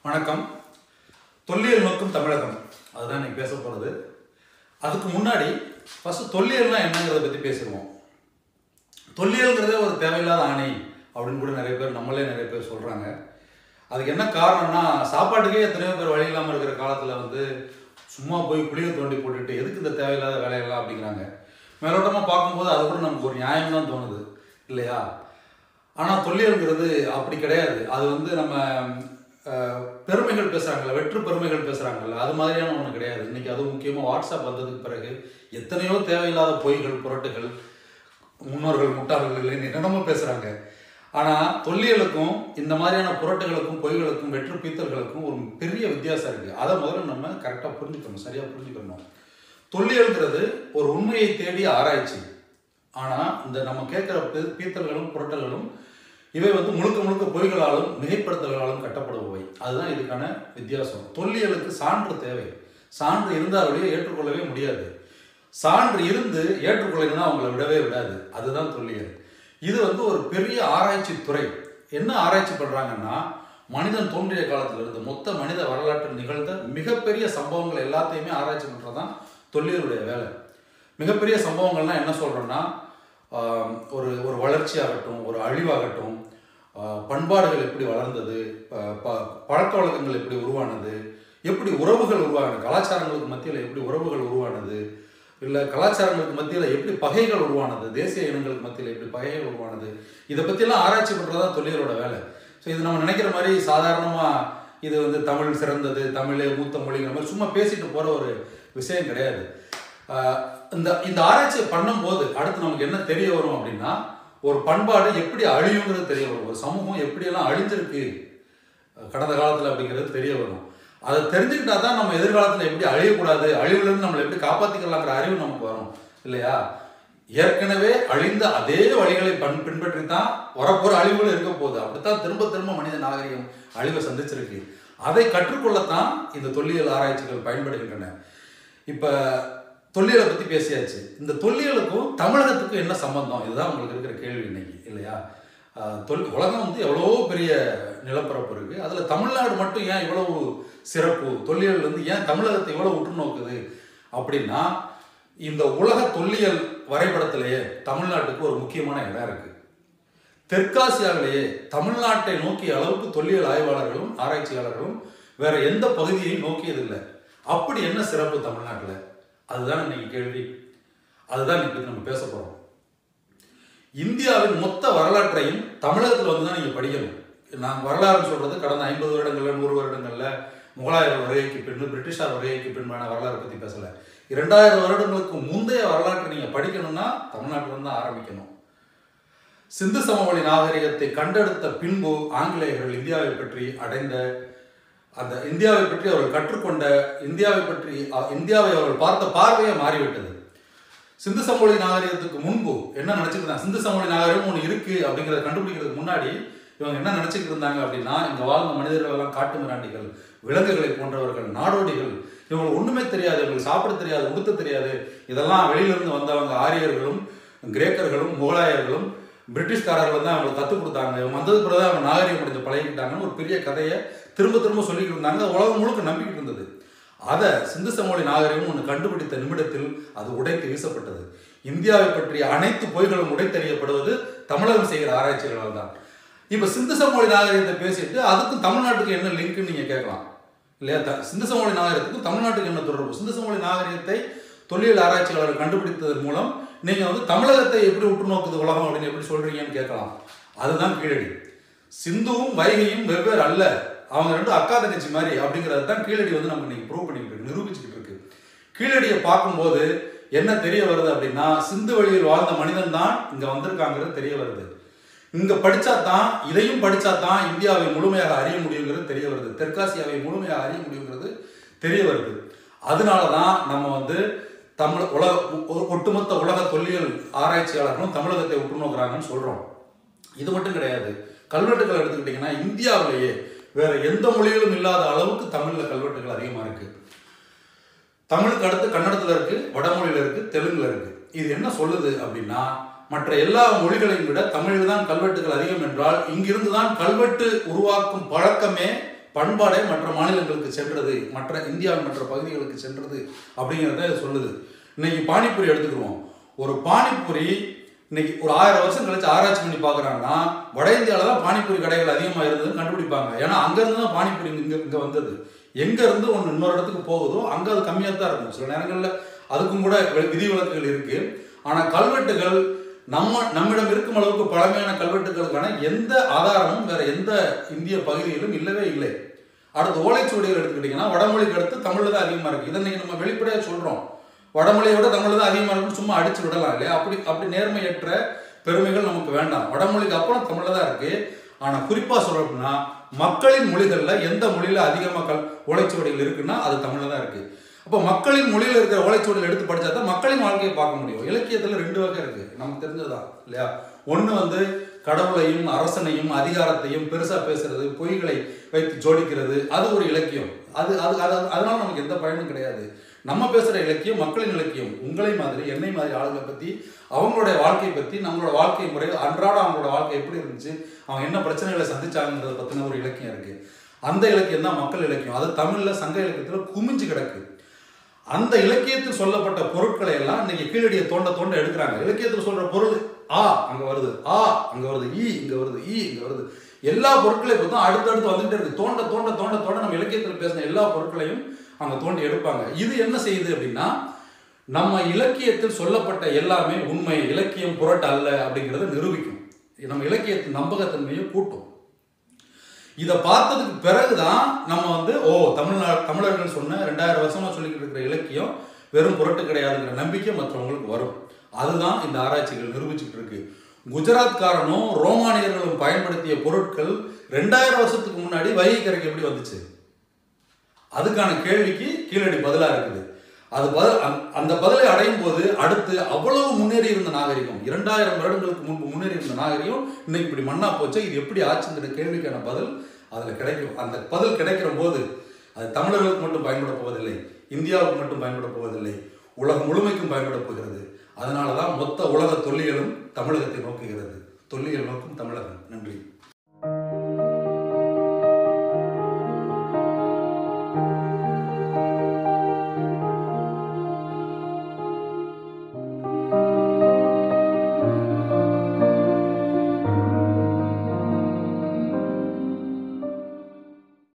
வணக்கம் தொல்லியல் நோக்கும் தமிழகம் அதுதான் இன்னைக்கு பேச போகிறது அதுக்கு முன்னாடி ஃபஸ்ட்டு தொல்லியல்னா என்னங்கிறத பற்றி பேசிடுவோம் தொல்லியல்ங்கிறதே ஒரு தேவையில்லாத ஆணை அப்படின்னு கூட நிறைய பேர் நம்மளே நிறைய பேர் சொல்கிறாங்க அதுக்கு என்ன காரணம்னா சாப்பாட்டுக்கே எத்தனையோ பேர் வழி இல்லாமல் இருக்கிற காலத்தில் வந்து சும்மா போய் குளியை தோண்டி போட்டுட்டு எதுக்கு இந்த தேவையில்லாத வேலையெல்லாம் அப்படிங்கிறாங்க மேலோட்டமாக பார்க்கும்போது அது கூட நமக்கு ஒரு நியாயம் தான் தோணுது இல்லையா ஆனால் தொல்லியல்ங்கிறது அப்படி கிடையாது அது வந்து நம்ம அஹ், பெருமைகள் பேசுகிறாங்கல்ல வெற்று பெருமைகள் பேசுகிறாங்கல்ல அது மாதிரியான ஒன்று கிடையாது இன்னைக்கு அதுவும் முக்கியமாக வாட்ஸ்அப் வந்ததுக்கு பிறகு எத்தனையோ தேவையில்லாத பொய்கள் புரட்டுகள் முன்னோர்கள் முட்டாள்கள் இல்லைன்னு என்னென்னமோ பேசுகிறாங்க ஆனால் தொல்லியலுக்கும் இந்த மாதிரியான புரட்டுகளுக்கும் பொய்களுக்கும் வெற்று பீத்தல்களுக்கும் ஒரு பெரிய வித்தியாசம் இருக்குது அதை முதல்ல நம்ம கரெக்டாக புரிஞ்சுக்கணும் சரியாக புரிஞ்சுக்கணும் தொல்லியல்ங்கிறது ஒரு உண்மையை தேடிய ஆராய்ச்சி ஆனால் இந்த நம்ம கேட்குற பீத்தல்களும் புரட்டல்களும் இவை வந்து முழுக்க முழுக்க பொய்களாலும் மிகைப்படுத்தல்களாலும் கட்டப்படுபவை அதுதான் இதுக்கான வித்தியாசம் தொல்லியலுக்கு சான்று தேவை சான்று இருந்தாலே ஏற்றுக்கொள்ளவே முடியாது சான்று இருந்து ஏற்றுக்கொள்ளணும்னா அவங்கள விடவே விடாது அதுதான் தொல்லியல் இது வந்து ஒரு பெரிய ஆராய்ச்சி துறை என்ன ஆராய்ச்சி பண்றாங்கன்னா மனிதன் தோன்றிய காலத்துல இருந்து மொத்த மனித வரலாற்றில் நிகழ்ந்த மிகப்பெரிய சம்பவங்கள் எல்லாத்தையுமே ஆராய்ச்சி பண்றதுதான் தொல்லியலுடைய வேலை மிகப்பெரிய சம்பவங்கள்லாம் என்ன சொல்றோம்னா ஆஹ், ஒரு ஒரு வளர்ச்சி ஆகட்டும் ஒரு அழிவாகட்டும் ஆஹ், பண்பாடுகள் எப்படி வளர்ந்தது ப- ப- பழக்க வழக்கங்கள் எப்படி உருவானது எப்படி உறவுகள் உருவானது கலாச்சாரங்களுக்கு மத்தியில் எப்படி உறவுகள் உருவானது இல்லை கலாச்சாரங்களுக்கு மத்தியில் எப்படி பகைகள் உருவானது தேசிய இனங்களுக்கு மத்தியில் எப்படி பகைகள் உருவானது இதை பற்றியெல்லாம் ஆராய்ச்சி பண்ணுறது தான் தொழிலோட வேலை ஸோ இது நம்ம நினைக்கிற மாதிரி சாதாரணமாக இது வந்து தமிழ் சிறந்தது தமிழே மூத்த மொழிங்கிற மாதிரி சும்மா பேசிட்டு போகிற ஒரு விஷயம் கிடையாது ஆஹ் இந்த இந்த ஆராய்ச்சியை பண்ணும்போது அடுத்து நமக்கு என்ன தெரிய வரும் அப்படின்னா ஒரு பண்பாடு எப்படி அழியுங்கிறது தெரிய வரும் ஒரு சமூகம் எப்படியெல்லாம் அழிஞ்சிருக்கு கடந்த காலத்தில் அப்படிங்கிறது தெரிய வரும் அதை தெரிஞ்சுக்கிட்டா தான் நம்ம எதிர்காலத்தில் எப்படி அழியக்கூடாது அழிவுலேருந்து நம்மளை எப்படி காப்பாற்றிக்கலாங்கிற அறிவு நமக்கு வரும் இல்லையா ஏற்கனவே அழிந்த அதே வழிகளை பண் பின்பற்றி தான் வரப்போகிற அழிவுகள் இருக்க போகுது அப்படித்தான் திரும்ப திரும்ப மனித நாகரிகம் அழிவை சந்திச்சிருக்கு அதை கற்றுக்கொள்ளத்தான் இந்த தொல்லியல் ஆராய்ச்சிகள் பயன்படுகின்றன இப்போ தொல்லியலை பற்றி பேசியாச்சு இந்த தொல்லியலுக்கும் தமிழகத்துக்கும் என்ன சம்பந்தம் இதுதான் உங்களுக்கு இருக்கிற கேள்வி இன்னைக்கு இல்லையா ஆஹ் தொல் உலகம் வந்து எவ்வளோ பெரிய நிலப்பரப்பு இருக்கு அதில் தமிழ்நாடு மட்டும் ஏன் இவ்வளவு சிறப்பு தொல்லியல் வந்து ஏன் தமிழகத்தை இவ்வளவு உற்று நோக்குது அப்படின்னா இந்த உலக தொல்லியல் வரைபடத்திலேயே தமிழ்நாட்டுக்கு ஒரு முக்கியமான இடம் இருக்கு தெற்காசியாவிலேயே தமிழ்நாட்டை நோக்கிய அளவுக்கு தொல்லியல் ஆய்வாளர்களும் ஆராய்ச்சியாளர்களும் வேற எந்த பகுதியையும் நோக்கியதில்லை அப்படி என்ன சிறப்பு தமிழ்நாட்டில் அதுதான் இன்னைக்கு கேள்வி அதுதான் இன்னைக்கு நம்ம பேச போறோம் இந்தியாவின் மொத்த வரலாற்றையும் தமிழகத்தில் வந்து தான் நீங்கள் படிக்கணும் நான் வரலாறுன்னு சொல்றது கடந்த ஐம்பது வருடங்கள்ல நூறு வருடங்கள்ல முகலாயர் வருகைக்கு பின் பிரிட்டிஷார் வருகைக்கு பின்பான வரலாறு பற்றி பேசல இரண்டாயிரம் வருடங்களுக்கு முந்தைய வரலாற்றை நீங்கள் படிக்கணும்னா தமிழ்நாட்டில் இருந்து தான் ஆரம்பிக்கணும் சிந்து சமவெளி நாகரிகத்தை கண்டெடுத்த பின்பு ஆங்கிலேயர்கள் இந்தியாவை பற்றி அடைந்த அந்த இந்தியாவை பற்றி அவர்கள் கற்றுக்கொண்ட இந்தியாவை பற்றி அ- இந்தியாவை அவர்கள் பார்த்த பார்வையே மாறிவிட்டது சிந்து சமவெளி நாகரிகத்துக்கு முன்பு என்ன நினைச்சிட்டு இருந்தாங்க சிந்து சமவெளி நாகரிகம் ஒன்று இருக்கு அப்படிங்கிறத கண்டுபிடிக்கிறதுக்கு முன்னாடி இவங்க என்ன நினைச்சிட்டு இருந்தாங்க அப்படின்னா இங்க வாழ்ந்த மனிதர்கள் எல்லாம் காட்டு மிராண்டிகள் விலங்குகளை போன்றவர்கள் நாடோடிகள் இவங்களுக்கு ஒண்ணுமே தெரியாது இவங்களுக்கு சாப்பிட தெரியாது உடுத்த தெரியாது இதெல்லாம் வெளியிலிருந்து வந்தவங்க ஆரியர்களும் கிரேக்கர்களும் முகலாயர்களும் பிரிட்டிஷ்காரர்கள் தான் அவங்களுக்கு கற்றுக் கொடுத்தாங்க இவங்க வந்ததுக்கு பிறகு அவங்க நாகரிகம் அடைஞ்சு பழகிக்கிட்டாங்கன்னு ஒரு பெரிய கதையை திரும்ப திரும்ப சொல்லிக்கிட்டு இருந்தாங்க அது உலகம் முழுக்க நம்பிக்கிட்டு இருந்தது அதை சிந்து சமவெளி நாகரிகம் ஒன்று கண்டுபிடித்த நிமிடத்தில் அது உடைத்து வீசப்பட்டது இந்தியாவை பற்றிய அனைத்து பொய்களும் உடைத்தறியப்படுவது தமிழகம் செய்கிற ஆராய்ச்சிகளால் தான் இப்போ சிந்து சமவெளி நாகரிகத்தை பேசிட்டு அதுக்கும் தமிழ்நாட்டுக்கு என்ன லிங்க்னு நீங்கள் கேட்கலாம் இல்லையா த சிந்து சமவெளி நாகரிகத்துக்கும் தமிழ்நாட்டுக்கு என்ன தொடர்பு சிந்து சமவெளி நாகரிகத்தை தொல்லியல் ஆராய்ச்சியாளர்கள் கண்டுபிடித்ததன் மூலம் நீங்கள் வந்து தமிழகத்தை எப்படி உற்று நோக்குது உலகம் அப்படின்னு எப்படி சொல்றீங்கன்னு கேட்கலாம் அதுதான் கீழடி சிந்துவும் வைகையும் வெவ்வேறு அல்ல அவங்க ரெண்டும் அக்கா தங்கச்சி மாதிரி அப்படிங்கிறது தான் கீழடி வந்து நமக்கு இன்னைக்கு ப்ரூவ் பண்ணிக்கிட்டு இருக்கு நிரூபிச்சுக்கிட்டு இருக்கு கீழடியை பார்க்கும்போது என்ன தெரிய வருது அப்படின்னா சிந்து வழியில் வாழ்ந்த மனிதன் தான் இங்க வந்திருக்காங்கிறது தெரிய வருது இங்க படிச்சா தான் இதையும் படிச்சா தான் இந்தியாவை முழுமையாக அறிய முடியுங்கிறது தெரிய வருது தெற்காசியாவை முழுமையாக அறிய முடியுங்கிறது தெரிய வருது அதனால தான் நம்ம வந்து தமிழ் உலக ஒ- ஒட்டுமொத்த உலக தொல்லியல் ஆராய்ச்சியாளர்களும் தமிழகத்தை உற்று நோக்குறாங்கன்னு சொல்றோம் இது மட்டும் கிடையாது கல்வெட்டுகள் எடுத்துக்கிட்டிங்கன்னா இந்தியாவிலேயே வேற எந்த மொழியிலும் இல்லாத அளவுக்கு தமிழ்ல கல்வெட்டுகள் அதிகமா இருக்கு தமிழுக்கு அடுத்து கன்னடத்துல இருக்கு வடமொழியில இருக்கு தெலுங்குல இருக்கு இது என்ன சொல்லுது அப்படின்னா மற்ற எல்லா மொழிகளையும் விட தமிழில் தான் கல்வெட்டுகள் அதிகம் என்றால் இங்கிருந்து தான் கல்வெட்டு உருவாக்கும் பழக்கமே பண்பாடே மற்ற மாநிலங்களுக்கு சென்றது மற்ற இந்தியாவின் மற்ற பகுதிகளுக்கு சென்றது அப்படிங்கிறத இது சொல்லுது இன்னைக்கு பானிபூரி எடுத்துக்கிடுவோம் ஒரு பானிபூரி இன்னைக்கு ஒரு ஆயிரம் வருஷம் கழிச்சு ஆராய்ச்சி பண்ணி பார்க்குறாங்கன்னா வட இந்தியாவில் தான் பானிபூரி கடைகள் அதிகமாக இருந்ததுன்னு கண்டுபிடிப்பாங்க ஏன்னா அங்கேருந்து தான் பானிபூரி இங்கே இங்கே வந்தது எங்கேருந்து ஒன்று இன்னொரு இடத்துக்கு போகுதோ அங்கே அது கம்மியாக தான் இருக்கும் சில நேரங்களில் அதுக்கும் கூட வி- விதிவிலக்குகள் இருக்கு ஆனால் கல்வெட்டுகள் நம்ம நம்மிடம் இருக்கும் அளவுக்கு பழமையான கல்வெட்டுகளுக்கான எந்த ஆதாரமும் வேற எந்த இந்திய பகுதியிலும் இல்லவே இல்லை அடுத்து ஓலைச்சுவடிகள் எடுத்துக்கிட்டிங்கன்னா வடமொழிக்கு அடுத்து தமிழில் தான் அதிகமாக இருக்குது இதை இன்னைக்கு நம்ம வெளிப்படையாக சொல்கிறோம் வடமொழியை விட தமிழ் தான் அதிகமாக இருக்குன்னு சும்மா அடிச்சு விடலாம் இல்லையா அப்படி அப்படி நேர்மையற்ற பெருமைகள் நமக்கு வேண்டாம் வடமொழிக்கு அப்புறம் தமிழில் தான் இருக்கு ஆனால் குறிப்பாக சொல்லணும்னா மக்களின் மொழிகளில் எந்த மொழியில் அதிகமாக கல் ஓலைச்சுவடிகள் இருக்குன்னா அது தமிழில் தான் இருக்கு அப்போ மக்களின் மொழியில் இருக்கிற ஓலைச்சுவடிகள் எடுத்து படிச்சா தான் மக்களின் வாழ்க்கையை பார்க்க முடியும் இலக்கியத்தில் ரெண்டு வகை இருக்கு நமக்கு தெரிஞ்சதுதான் இல்லையா ஒன்று வந்து கடவுளையும் அரசனையும் அதிகாரத்தையும் பெருசா பேசுறது பொய்களை வைத்து ஜோடிக்கிறது அது ஒரு இலக்கியம் அது அது அது அதனால நமக்கு எந்த பயனும் கிடையாது நம்ம பேசுற இலக்கியம் மக்களின் இலக்கியம் உங்களை மாதிரி என்னை மாதிரி ஆளுகளை பத்தி அவங்களுடைய வாழ்க்கையை பத்தி நம்மளோட வாழ்க்கை முறை அன்றாட அவங்களோட வாழ்க்கை எப்படி இருந்துச்சு அவங்க என்ன பிரச்சனைகளை சந்திச்சாங்கன்றத பத்தின ஒரு இலக்கியம் இருக்கு அந்த இலக்கியம் தான் மக்கள் இலக்கியம் அது தமிழ்ல சங்க இலக்கியத்துல குமிஞ்சு கிடக்கு அந்த இலக்கியத்தில் சொல்லப்பட்ட பொருட்களை எல்லாம் இன்னைக்கு கீழடியை தோண்ட தோண்ட எடுக்கிறாங்க இலக்கியத்தில் சொல்ற பொருள் ஆ அங்க வருது ஆ அங்க வருது ஈ இங்க வருது ஈ இங்க வருது எல்லா பொருட்களையும் இப்போ தான் அடுத்தடுத்து வந்துட்டே இருக்கு தோண்ட தோண்ட தோண்ட தோண்ட நம்ம இலக்கியத்தில் பேசின எல்லா பொருட்களையும் அவங்க தோண்டி எடுப்பாங்க இது என்ன செய்யுது அப்படின்னா நம்ம இலக்கியத்தில் சொல்லப்பட்ட எல்லாமே உண்மை இலக்கியம் புரட்டு அல்ல அப்படிங்கிறத நிரூபிக்கும் நம்ம இலக்கியத்தின் நம்பகத்தன்மையை கூட்டும் இதை பார்த்ததுக்கு பிறகுதான் நம்ம வந்து ஓ தமிழ்நாடு தமிழர்கள் சொன்ன ரெண்டாயிரம் வருஷமா சொல்லிக்கிட்டு இருக்கிற இலக்கியம் வெறும் புரட்டு கிடையாதுங்கிற நம்பிக்கை மற்றவங்களுக்கு வரும் அதுதான் இந்த ஆராய்ச்சிகள் நிரூபிச்சுட்டு இருக்கு குஜராத்காரனும் ரோமானியர்களும் பயன்படுத்திய பொருட்கள் ரெண்டாயிரம் வருஷத்துக்கு முன்னாடி வைகை கரைக்கு எப்படி வந்துச்சு அதுக்கான கேள்விக்கு கீழடி பதிலா இருக்குது அது பதில் அந்த- அந்த பதிலை அடையும் போது அடுத்து அவ்வளவு முன்னேறி இருந்த நாகரிகம் இரண்டாயிரம் வருடங்களுக்கு முன்பு முன்னேறி இருந்த நாகரிகம் இன்னைக்கு இப்படி மண்ணா போச்சு இது எப்படி ஆச்சுங்கிற கேள்விக்கான பதில் அதுல கிடைக்கும் அந்த பதில் கிடைக்கிற போது அது தமிழர்களுக்கு மட்டும் பயன்பட போவதில்லை இந்தியாவுக்கு மட்டும் பயன்பட போவதில்லை உலகம் முழுமைக்கும் பயன்பட போகிறது அதனால தான் மொத்த உலக தொல்லியலும் தமிழகத்தை நோக்குகிறது தொல்லியல் நோக்கும் தமிழகம் நன்றி